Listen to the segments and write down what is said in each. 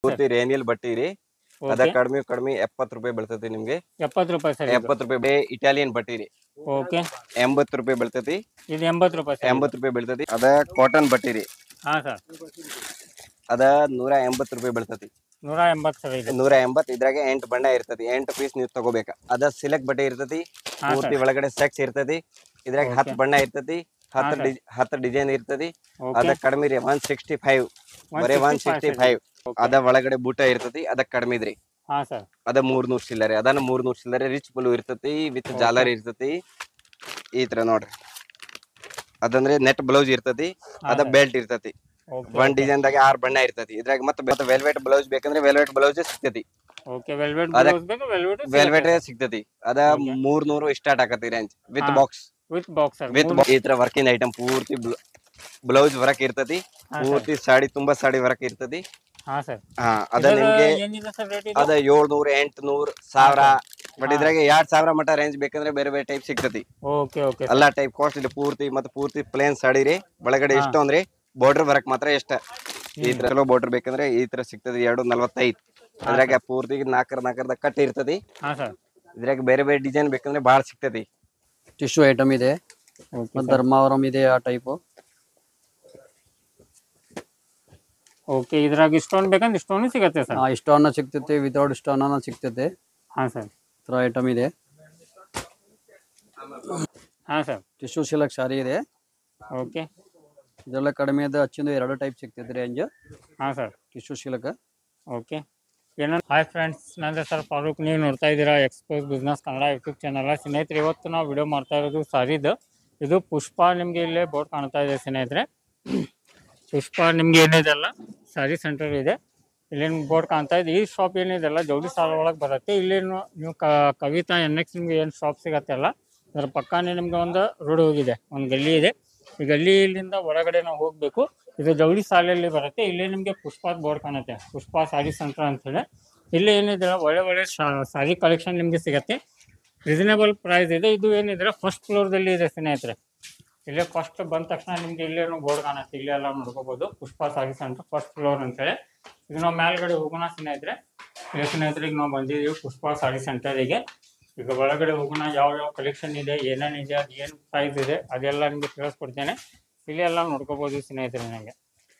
ಪೂರ್ತಿ ರೇನಿಯಲ್ ಬಟ್ಟಿ ರೀ ಅದ ಓಕೆ ಕಡಿಮೆ ಕಡಿಮೆ ಎಪ್ಪತ್ ರೂಪಾಯಿ ಬೀಳ್ತೈತಿ ನಿಮ್ಗೆ ಎಪ್ಪತ್ತು ರೂಪಾಯಿ ಸರ್ ಎಪ್ಪತ್ ರೂಪಾಯಿ ಇಟಾಲಿಯನ್ ಬಟ್ಟಿ ರೀ ಓಕೆ ಎಂಬತ್ ರೂಪಾಯಿ ಬೀಳ್ತೈತಿ ಇದು ಎಂಬತ್ತು ರೂಪಾಯಿ ಸರ್ ಎಂಬತ್ ರೂಪಾಯಿ ಬೀಳ್ತೈತಿ ಅದ ಕಾಟನ್ ಬಟ್ಟಿ ರೀ ಹಾ ಸರ್ ಅದ ನೂರ ಎಂಬತ್ ರೂಪಾಯಿ ಬೀಳ್ತೈತಿ ನೂರ ಎಂಬತ್ತು ಸರ್ ಇದು ನೂರ ಎಂಬತ್ ಇದ್ರಾಗೆ ಎಂಟು ಬಣ್ಣ ಇರ್ತೈತಿ ಎಂಟು ಪೀಸ್ ನೀವು ತಗೋಬೇಕ ಅದ ಸಿಲೆಕ್ಟ್ ಬಟ್ಟೆ ಇರ್ತೈತಿ ಹಾ ಪೂರ್ತಿ ಸರ್ ಒಳಗಡೆ ಸೆಕ್ಸ್ ಇರ್ತೈತಿ ಇದ್ರಾಗ ಹತ್ತು ಬಣ್ಣ ಇರ್ತೈತಿ ಹತ್ತು sir. ಡಿ- ಹತ್ತು ಡಿಸೈನ್ ಇರ್ತೈತಿ ಓಕೆ ಅದ ಕಡಿಮೆ ರೀ ಒನ್ ಸಿಕ್ಸ್ಟಿ ಫೈವ್ ಬರೀ ಒನ್ ಸಿಕ್ಸ್ಟಿ ಫೈವ್ ಅದ ಒಳಗಡೆ ಬೂಟ ಇರ್ತೈತಿ ಅದ ಕಡಿಮೆ ಇದ್ರಿ ಹಾ ಸರ್ ಅದ ಮೂರ್ನೂರ್ ಚಿಲ್ಲರೆ ಅದನ್ನ ಮೂರ್ನೂರ್ ಚಿಲ್ಲರೆ ರಿಚ್ ಬ್ಲೂ ಇರ್ತೈತಿ ವಿತ್ ಜಾಲರ್ ಇರ್ತೈತಿ ಈ ತರ ನೋಡ್ರಿ ಅದಂದ್ರೆ ನೆಟ್ ಬ್ಲೌಸ್ ಇರ್ತೈತಿ ಅದ sir. ಬೆಲ್ಟ್ ಇರ್ತೈತಿ ಓಕೆ ಒಂದ್ ಡಿಸೈನ್ ದಾಗ ಆರ್ ಬಣ್ಣ ಇರ್ತೈತಿ ಇದ್ರಾಗ ಮತ್ತೆ ವೆಲ್ವೆಟ್ ಬ್ಲೌಸ್ ಬೇಕಂದ್ರೆ ವೆಲ್ವೆಟ್ ಬ್ಲೌಸ್ ಸಿಗ್ತೈತಿ ಓಕೆ ವೆಲ್ವೆಟ್ ಅದ- ಬ್ಲೌಸ್ ಬೇಕು ವೆಲ್ವೆಟ್ ವೆಲ್ವೆಟ್ ಸಿಗ್ತೈತಿ ಅದ Okay. ಮೂರ್ ನೂರು ಸ್ಟಾರ್ಟ್ ಆಕತಿ ರೇಂಜ್ ವಿತ್ ಹಾ. Box with box sir with ಈ ತರ ವರ್ಕಿಂಗ್ ಐಟಮ್ ಪೂರ್ತಿ ಬ್ಲೌಸ್ ವರ್ಕ್ ಇರ್ತೈತಿ ಹಾ, ಪೂರ್ತಿ ಸಾಡಿ ತುಂಬಾ ಸಾಡಿ ವರ್ಕ್ ಇರ್ತೈತಿ ಹಾ ಸರ್ ಹಾ ಅದ ನಿಮ್ಗೆ ಏನಿದೆ ಸರ್ ರೇಟ್ ಅದ ಏಳ್ನೂರ್ ಎಂಟ್ನೂರ್ ಸಾವಿರ ಬಟ್ ಇದ್ರಾಗ ಎರಡ್ ಸಾವಿರ ಮಟ ರೇಂಜ್ ಬೇಕಂದ್ರೆ ಬೇರೆ ಬೇರೆ ಟೈಪ್ ಸಿಗ್ತತಿ ಓಕೆ ಓಕೆ ಎಲ್ಲಾ ಟೈಪ್ ಕಾಸ್ಟ್ ಇಲ್ಲಿ ಪೂರ್ತಿ ಮತ್ತೆ ಪೂರ್ತಿ ಪ್ಲೇನ್ ಸಾಡಿ ರೀ ಒಳಗಡೆ ಹಾ. ಎಷ್ಟು ಅಂದ್ರೆ ಬಾರ್ಡರ್ ವರ್ಕ್ ಮಾತ್ರ ಎಷ್ಟ ಈ ತರ ಚಲೋ ಬಾರ್ಡರ್ ಬೇಕಂದ್ರೆ ಈ ತರ ಸಿಗ್ತದೆ ಎರಡು ನಲ್ವತ್ತೈದ್ ಅದ್ರಾಗ ಪೂರ್ತಿ ನಾಲ್ಕರ ನಾಲ್ಕರದ ಕಟ್ ಇರ್ತತಿ ಹಾ ಸರ್ ಇದ್ರಾಗ ಬೇರೆ ಬೇರೆ ಡಿಸೈನ್ ಬೇಕಂದ್ರೆ ಬಾಳ ಸಿಗ್ತತಿ ಟಿಶ್ಯೂ ಐಟಮ್ ಇದೆ ಓಕೆ ಮತ್ತು ಧರ್ಮಾವರಂ ಇದೆ ಆ ಟೈಪು ಓಕೆ ಇದ್ರಾಗ ಇಷ್ಟೊಂದು ಬೇಕಂದ್ರೆ ಇಷ್ಟೊಂದು ಸಿಗತ್ತೆ ಸರ್ ಇಷ್ಟವನ್ನ ಸಿಗ್ತೈತೆ ವಿತೌಟ್ ಇಷ್ಟವನ್ನ ಸಿಗ್ತೈತೆ ಹಾ ಸರ್ ಈ ಥರ ಐಟಮ್ ಇದೆ ಹಾ ಸರ್ ಟಿಶ್ಯೂ ಸಿಲಕ್ ಸಾರಿ ಇದೆ ಓಕೆ ಇದೆಲ್ಲ ಕಡಿಮೆ ಇದೆ ಹಚ್ಚಿಂದು ಎರಡು ಟೈಪ್ ಸಿಗ್ತೈತೆ ರೇಂಜ್ ಹಾ ಸರ್ ಟಿಶ್ಯೂ ಸಿಲಕ್ ಓಕೆ ಏನೋ ಹಾಯ್ ಫ್ರೆಂಡ್ಸ್ ನನ್ನ ಸರ್ ಫಾರೂಕ್ ನೀವು ನೋಡ್ತಾ ಇದ್ದೀರಾ expose business Kannada YouTube channel ಸ್ನೇಹಿತರೆ ಇವತ್ತು ನಾವು ವಿಡಿಯೋ ಮಾಡ್ತಾ ಇರೋದು ಸಾರಿದು ಇದು ಪುಷ್ಪ ನಿಮಗೆ ಇಲ್ಲೇ ಬೋರ್ಡ್ ಕಾಣ್ತಾ ಇದೆ ಸ್ನೇಹಿತರೆ ಪುಷ್ಪ ನಿಮ್ಗೆ ಏನಿದೆ ಅಲ್ಲ ಸಾರಿ ಸೆಂಟರ್ ಇದೆ ಇಲ್ಲಿ ಬೋರ್ಡ್ ಕಾಣ್ತಾ ಇದೆ ಈ ಶಾಪ್ ಏನಿದೆಲ್ಲ ಜೌಳಿ ಸಾಲ ಒಳಗೆ ಬರುತ್ತೆ ಇಲ್ಲಿ ನೀವು ಕ- ಕವಿತಾ ಎನ್ ಎಕ್ಸ್ ನಿಮ್ಗೆ ಏನು ಶಾಪ್ ಸಿಗತ್ತೆ ಅಲ್ಲ ಅದರ ಪಕ್ಕನೇ ನಿಮ್ಗೆ ಒಂದು ರೋಡ್ ಹೋಗಿದೆ ಒಂದು ಗಲ್ಲಿ ಇದೆ ಈ ಗಲ್ಲಿಯಿಂದ ಹೊರಗಡೆ ನಾವು ಹೋಗಬೇಕು ಇದು ಜವಳಿ ಸಾಲಲ್ಲಿ ಬರುತ್ತೆ ಇಲ್ಲಿ ನಿಮಗೆ ಪುಷ್ಪಾದ ಬೋರ್ಡ್ ಕಾಣುತ್ತೆ ಪುಷ್ಪ ಸಾರಿ ಸೆಂಟರ್ ಅಂತೇಳಿ ಇಲ್ಲಿ ಏನಿದೆ ಒಳ್ಳೆ ಒಳ್ಳೆ ಸಾರಿ ಕಲೆಕ್ಷನ್ ನಿಮಗೆ ಸಿಗತ್ತೆ ರೀಸನೇಬಲ್ ಪ್ರೈಸ್ ಇದೆ ಇದು ಏನಿದ್ರೆ ಫಸ್ಟ್ ಫ್ಲೋರ್ದಲ್ಲಿ ಇದೆ ಸ್ನೇಹಿತರೆ ಇಲ್ಲೇ ಫಸ್ಟ್ ಬಂದ ತಕ್ಷಣ ನಿಮ್ಗೆ ಇಲ್ಲೇನು ಬೋರ್ಡ್ ಕಾಣುತ್ತೆ ಇಲ್ಲೇ ಎಲ್ಲ ನೋಡ್ಕೋಬಹುದು Pushpa sari centre first floor ಅಂತೇಳಿ ಈಗ ನಾವು ಮೇಲ್ಗಡೆ ಹೋಗೋಣ ಸ್ನೇಹಿತರೆ ಇಲ್ಲಿ ಸ್ನೇಹಿತರೆ ಈಗ ನಾವು ಬಂದಿದ್ದೀವಿ ಪುಷ್ಪ ಸಾರಿ ಸೆಂಟರಿಗೆ ಈಗ ಒಳಗಡೆ ಹೋಗೋಣ ಯಾವ ಯಾವ ಕಲೆಕ್ಷನ್ ಇದೆ ಏನೇನಿದೆ ಅದು ಏನು ಪ್ರೈಸ್ ಇದೆ ಅದೆಲ್ಲ ನಿಮಗೆ ತಿಳಿಸ್ಕೊಡ್ತೇನೆ ಇಲ್ಲಿ ಎಲ್ಲ ನೋಡ್ಕೋಬಹುದು ಸ್ನೇಹಿತರೆ ನನಗೆ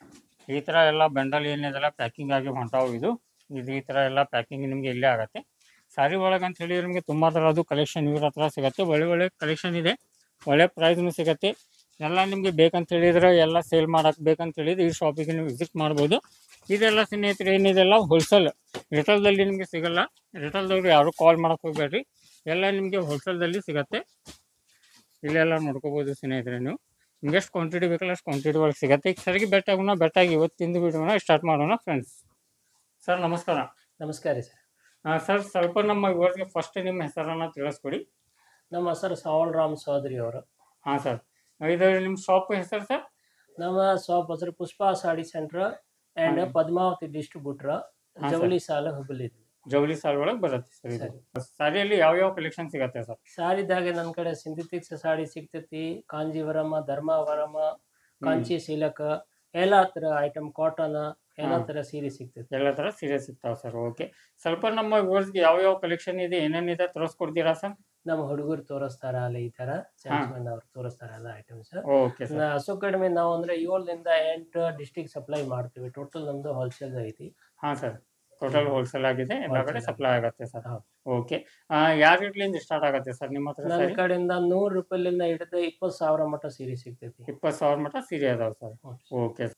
ಈ ಥರ ಎಲ್ಲ ಬಂಡಲ್ ಏನಿದೆಲ್ಲ ಪ್ಯಾಕಿಂಗ್ ಆಗಿ ಹೊಂಟಾವು ಇದು ಇದು ಈ ಥರ ಎಲ್ಲ ಪ್ಯಾಕಿಂಗ್ ನಿಮಗೆ ಇಲ್ಲೇ ಆಗುತ್ತೆ ಸಾರಿ ಒಳಗೆ ಅಂತ ಹೇಳಿ ನಿಮಗೆ ತುಂಬ ಥರದ್ದು ಕಲೆಕ್ಷನ್ ಇವ್ರ ಹತ್ರ ಸಿಗುತ್ತೆ ಒಳ್ಳೆ ಒಳ್ಳೆ ಕಲೆಕ್ಷನ್ ಇದೆ ಒಳ್ಳೆ ಪ್ರೈಸ್ನು ಸಿಗುತ್ತೆ ಎಲ್ಲ ನಿಮಗೆ ಬೇಕಂತ ಹೇಳಿದ್ರೆ ಎಲ್ಲ ಸೇಲ್ ಮಾಡಕ್ಕೆ ಬೇಕಂತ ಹೇಳಿದ್ರೆ ಈ ಶಾಪಿಗೆ ನೀವು ವಿಸಿಟ್ ಮಾಡ್ಬೋದು ಇದೆಲ್ಲ ಸ್ನೇಹಿತರೆ ಏನಿದೆಲ್ಲ ಹೋಲ್ಸೇಲ್ ರಿಟೇಲ್ದಲ್ಲಿ ನಿಮಗೆ ಸಿಗಲ್ಲ ರಿಟೇಲ್ದವ್ರು ಯಾರು ಕಾಲ್ ಮಾಡಕ್ಕೆ ಹೋಗ್ಬೇಡ್ರಿ ಎಲ್ಲ ನಿಮಗೆ ಹೋಲ್ಸೇಲ್ದಲ್ಲಿ ಸಿಗತ್ತೆ ಇಲ್ಲೆಲ್ಲ ನೋಡ್ಕೋಬೋದು ಸ್ನೇಹಿತರೆ ನೀವು ನಿಮ್ಗೆ ಎಷ್ಟು ಕ್ವಾಂಟಿಟಿ ಬೇಕಲ್ಲ ಅಷ್ಟು ಕ್ವಾಂಟಿಟಿ ಒಳಗೆ ಸಿಗತ್ತೆ ಈಗ ಸರಿಗೆ ಬೆಟ್ಟ ಆಗೋಣ ಬೆಟ್ಟ ಆಗಿ ಇವತ್ತಿಂದು ವಿಡಿಯೋನ ಸ್ಟಾರ್ಟ್ ಮಾಡೋಣ ಫ್ರೆಂಡ್ಸ್ ಸರ್ ನಮಸ್ಕಾರ ನಮಸ್ಕಾರ ರೀ ಸರ್ ಸರ್ ಸ್ವಲ್ಪ ನಮ್ಮ ಇವರಿಗೆ ಫಸ್ಟ್ ನಿಮ್ಮ ಹೆಸರನ್ನು ತಿಳಿಸ್ಕೊಡಿ ನಮ್ಮ ಹೆಸರು ಸಾವಲ್ ರಾಮ್ ಚೌಧರಿ ಅವರು ಹಾಂ ಸರ್ ಇದು ನಿಮ್ಮ ಶಾಪ್ ಹೆಸರು ಸರ್ ನಮ್ಮ ಶಾಪ್ ಹೆಸರು Pushpa sari centre and hmm. Padmavati distributor ಹಾ, ಜವಳಿ ಸಾಲ ಹುಬ್ಬಳ್ಳಿ ಜವಳಿ ಸಾಲ್ ಒಳಗೆ ಬರುತ್ತೆ ಸರ್ ಇದು ಸಾರಿಯಲ್ಲಿ ಯಾವ ಯಾವ ಕಲೆಕ್ಷನ್ ಸಿಗತ್ತೆ ಸರ್ ಸಾರಿದಾಗೆ ನನ್ನ ಕಡೆ ಸಿಂಥೆಟಿಕ್ಸ್ ಸಾಡಿ ಸಿಗ್ತೈತಿ ಕಾಂಜೀವರಮ ಧರ್ಮಾವರಮ ಕಾಂಚಿ ಸಿಲಕ್ ಎಲ್ಲ ಥರ ಐಟಮ್ ಕಾಟನ್ ಎಲ್ಲ ಹಾ. ಥರ ಸೀರೆ ಸಿಗ್ತೈತಿ ಎಲ್ಲ ಥರ ಸೀರೆ ಸಿಗ್ತಾವೆ ಸರ್ ಓಕೆ ಸ್ವಲ್ಪ ನಮ್ಮ ವ್ಯೂವರ್ಸ್ಗೆ ಯಾವ ಯಾವ ಕಲೆಕ್ಷನ್ ಇದೆ ಏನೇನಿದೆ ತೋರಿಸ್ಕೊಡ್ತೀರಾ ಸರ್ ನಮ್ಮ ಹುಡುಗರು ತೋರಿಸ್ತಾರ ಅಲ್ಲಿ ಈ ಥರ ಸೇಲ್ಸ್ಮನ್ ಅವ್ರು ತೋರಿಸ್ತಾರ ಎಲ್ಲ ಐಟಮ್ಸ್ ಓಕೆ ಸರ್ ಹಸು ಕಡಿಮೆ ನಾವು ಅಂದ್ರೆ ಏಳರಿಂದ ಎಂಟು ಡಿಸ್ಟಿಕ್ ಸಪ್ಲೈ ಮಾಡ್ತೀವಿ ಟೋಟಲ್ ನಮ್ದು ಹೋಲ್ಸೇಲ್ ಐತಿ ಹಾಂ ಸರ್ ಟೋಟಲ್ ಹೋಲ್ಸೇಲ್ ಆಗಿದೆ ಎಲ್ಲ ಕಡೆ Wholesale ಸಪ್ಲೈ ಆಗುತ್ತೆ ಸರ್ ಹೌದು. ಓಕೆ ಯಾವ ರೇಟ್ಲಿಂದ ಸ್ಟಾರ್ಟ್ ಆಗುತ್ತೆ ಸರ್ ನಿಮ್ಮ ಹತ್ರ ನನ್ನ ಸರಿ ಕಡೆಯಿಂದ ನೂರು ರೂಪಾಯಿಲಿಂದ ಹಿಡಿದು ಇಪ್ಪತ್ತು ಸಾವಿರ ಮಟ್ಟ ಸೀರೆ ಸಿಗ್ತೈತಿ ಇಪ್ಪತ್ತು ಸಾವಿರ ಮಟ್ಟ ಸೀರೆ ಅದಾವೆ ಸರ್ ಹ್ಮ್. ಓಕೆ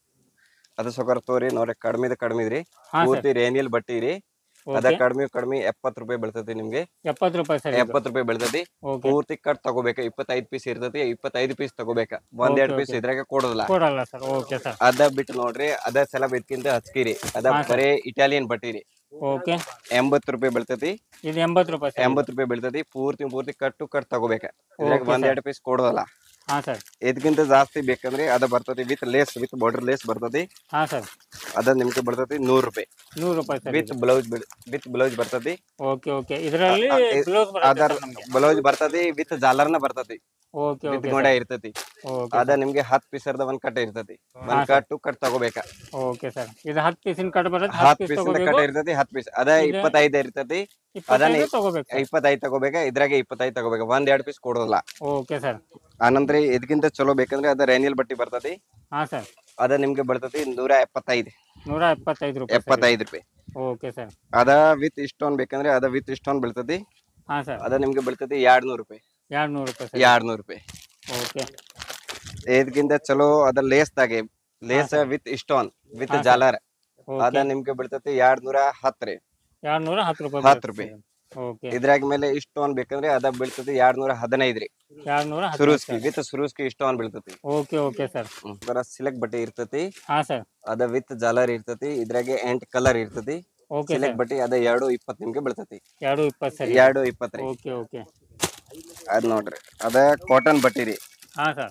ಅದ ಸೊಕರ್ ತೋರಿ ನೋಡ್ರಿ ಕಡಿಮೆ ಕಡಿಮೆ ರೀ ಹಾಂ ಸರ್ ಪೂರ್ತಿ ರೇನಿಯಲ್ ಬಟ್ಟಿ ರೀ ಅದ ಓಕೆ ಕಡಿಮೆ ಕಡಿಮೆ ಎಪ್ಪತ್ ರೂಪಾಯಿ ಬೀಳ್ತೈತಿ ನಿಮ್ಗೆ ಎಪ್ಪತ್ತು ರೂಪಾಯಿ ಸರ್ ಎಪ್ಪತ್ ರೂಪಾಯಿ ಬೀಳ್ತೈತಿ ಓಕೆ ಪೂರ್ತಿ ಕಟ್ ತಗೋಬೇಕ ಇಪ್ಪತ್ತೈದ್ ಪೀಸ್ ಇರ್ತೈತಿ ಇಪ್ಪತ್ತೈದು ಪೀಸ್ ತಗೋಬೇಕ ಒಂದ್ ಎರಡ್ Okay, ಪೀಸ್ okay. ಇದ್ರಾಗ ಕೊಡೋದಿಲ್ಲ ಕೊಡಲ್ಲ ಸರ್ ಓಕೆ ಸರ್ ಅದ ಬಿಟ್ಟು ನೋಡ್ರಿ ಅದ ಸಲ ಬಿತ್ಕಿಂತ ಹಚ್ಕಿರಿ ಅದ ಹಾ, sir. ಬರೇ ಇಟಾಲಿಯನ್ ಬಟ್ಟಿ ರೀ ಓಕೆ ಎಂಬತ್ ರೂಪಾಯಿ ಬೀಳ್ತೈತಿ ಇದು ಎಂಬತ್ತು ರೂಪಾಯಿ ಸರ್ ಎಂಬತ್ ರೂಪಾಯಿ ಬೀಳ್ತೈತಿ ಪೂರ್ತಿ ಪೂರ್ತಿ ಕಟ್ಟು ಕಟ್ ತಗೋಬೇಕ ಇದ್ರಾಗ Okay, ಒಂದ್ sir. ಎರಡ್ ಪೀಸ್ ಕೊಡೋದಲ್ಲ ಹಾಂ ಸರ್ ಇದಕ್ಕಿಂತ ಜಾಸ್ತಿ ಬೇಕಂದ್ರೆ ಅದ ಬರ್ತೈತಿ with lace with border lace ಬರ್ತೈತಿ ಹಾಂ ಸರ್ ಅದ ನಿಮ್ಗೆ ಬರ್ತೈತಿ ನೂರ್ ರೂಪಾಯಿ ನೂರು ರೂಪಾಯಿ sir with blouse with blouse ಬರ್ತೈತಿ ಓಕೆ ಓಕೆ ಇದರಲ್ಲಿ ಅ- ಇ- ಬ್ಲೌಸ್ ಬರುತ್ತೆ ಅದರ ಸರ್ ನಮಗೆ ಬ್ಲೌಸ್ ಬರ್ತೈತಿ ವಿತ್ ಜಾಲರ್ನ ಬರ್ತೈತಿ ಓಕೆ ವಿತ್ ಓಕೆ ಗೋಡೆ ಇರ್ತತಿ ಓಕೆ ಅದ ನಿಮ್ಗೆ ಹತ್ ಪೀಸ್ ಅರ್ಧ ಒಂದ್ ಕಟ್ ಇರ್ತತಿ ಹಾ, ಒಂದ್ sir. ಕಟ್ ಟು ಕಟ್ ತಗೋಬೇಕ ಓಕೆ ಸರ್ ಇದು ಹತ್ತು ಪೀಸಿನ ಕಟ್ ಬರುತ್ತೆ ಹತ್ ಹತ್ತು ಪೀಸ್ ಪೀಸ್ ತಗೋಬೇಕು ಕಟ್ ಇರ್ತತಿ ಹತ್ ಪೀಸ್ ಅದ ಇದು- ಇಪ್ಪತ್ತೈದು ಇರ್ತತಿ ಇಪ್ಪತ್ತೈದು ಅದನ್ನ- ತಗೋಬೇಕು sir. ಇಪ್ಪತ್ತೈದು ತಗೋಬೇಕ ಇದ್ರಾಗೆ ಇಪ್ಪತ್ತೈದು ತಗೋಬೇಕ ಒಂದ್ ಎರಡ್ ಪೀಸ್ ಕೊಡೋದಿಲ್ಲ ಓಕೆ ಸರ್ ಆನಂತರ ಇದಕ್ಕಿಂತ ಚಲೋ ಬೇಕಂದ್ರೆ ಅದ ರೇನಿಯಲ್ ಬಟ್ಟಿ ಬರ್ತತಿ ಹಾ ಸರ್ ಅದ ನಿಮ್ಗೆ ಬರ್ತತಿ ನೂರ ಎಪ್ಪತ್ತೈದು ನೂರ ಎಪ್ಪತ್ತೈದು ರೂಪಾಯಿ ಎಪ್ಪತ್ತೈದು ರೂಪಾಯಿ ಓಕೆ ಸರ್ ಅದ ವಿತ್ ಇಷ್ಟೊಂದ್ ಬೇಕಂದ್ರೆ ಅದ ವಿತ್ ಇಷ್ಟೊಂದ್ ಬೀಳ್ತತಿ ಹಾ ಸರ್ ಅದ ನಿಮ್ಗೆ ಬೀಳ್ತತಿ ಎರಡ್ ನೂರು ರೂಪಾಯಿ ಎರಡು ನೂರು ರೂಪಾಯಿ ಸರ್ ಎರಡ್ ನೂರು ರೂಪಾಯಿ ಓಕೆ ಇದಕ್ಕಿಂತ ಚಲೋ ಅದ ಲೇಸ್ ದಾಗೆ ಲೇಸ್ sir. ವಿತ್ ಇಷ್ಟೊಂದ್ ವಿತ್ ಹಾ, sir. ಜಾಲರ್ ಅದ ಓಕೆ ನಿಮ್ಗೆ ಬೀಳ್ತತಿ ಎರಡ್ ನೂರ ಹತ್ತು ರೀ ಎರಡು ನೂರ ಹತ್ತು ರೂಪಾಯಿ ಹತ್ತು ಬರುತ್ತೆ ರೂಪಾಯಿ. sir. ಓಕೆ ಇದ್ರಾಗ ಮೇಲೆ ಇಷ್ಟೊಂದ್ ಬೇಕಂದ್ರೆ ಅದ ಬೀಳ್ತತಿ ಎರಡ್ ನೂರ ಹದಿನೈದು ರೀ ಎರಡು ನೂರ ಹತ್ತು ಸುರುಸ್ಕಿ ವಿತ್ ಸುರುಸ್ಕಿ ಇಷ್ಟೊಂದ್ ಬೀಳ್ತತಿ ಓಕೆ ಓಕೆ ಸರ್ ಬರ ಸಿಲೆಕ್ಟ್ ಬಟ್ಟೆ ಇರ್ತತಿ ಹಾ ಸರ್ ಅದ ವಿತ್ ಜಾಲರ್ ಇರ್ತತಿ ಇದ್ರಾಗೆ ಎಂಟ್ ಕಲರ್ ಇರ್ತತಿ ಓಕೆ ಸರ್ ಸಿಲೆಕ್ಟ್ ಬಟ್ಟೆ ಅದ ಎರಡು ಇಪ್ಪತ್ ನಿಮ್ಗೆ ಬೀಳ್ತತಿ ಎರಡು ಇಪ್ಪತ್ತು ಸರಿ ಎರಡು ಇಪ್ಪತ್ ರೀ ಓಕೆ ಓಕೆ ಅದ್ ನೋಡ್ರಿ ಅದ ಕಾಟನ್ ಬಟ್ಟಿ ರೀ ಹಾ ಸರ್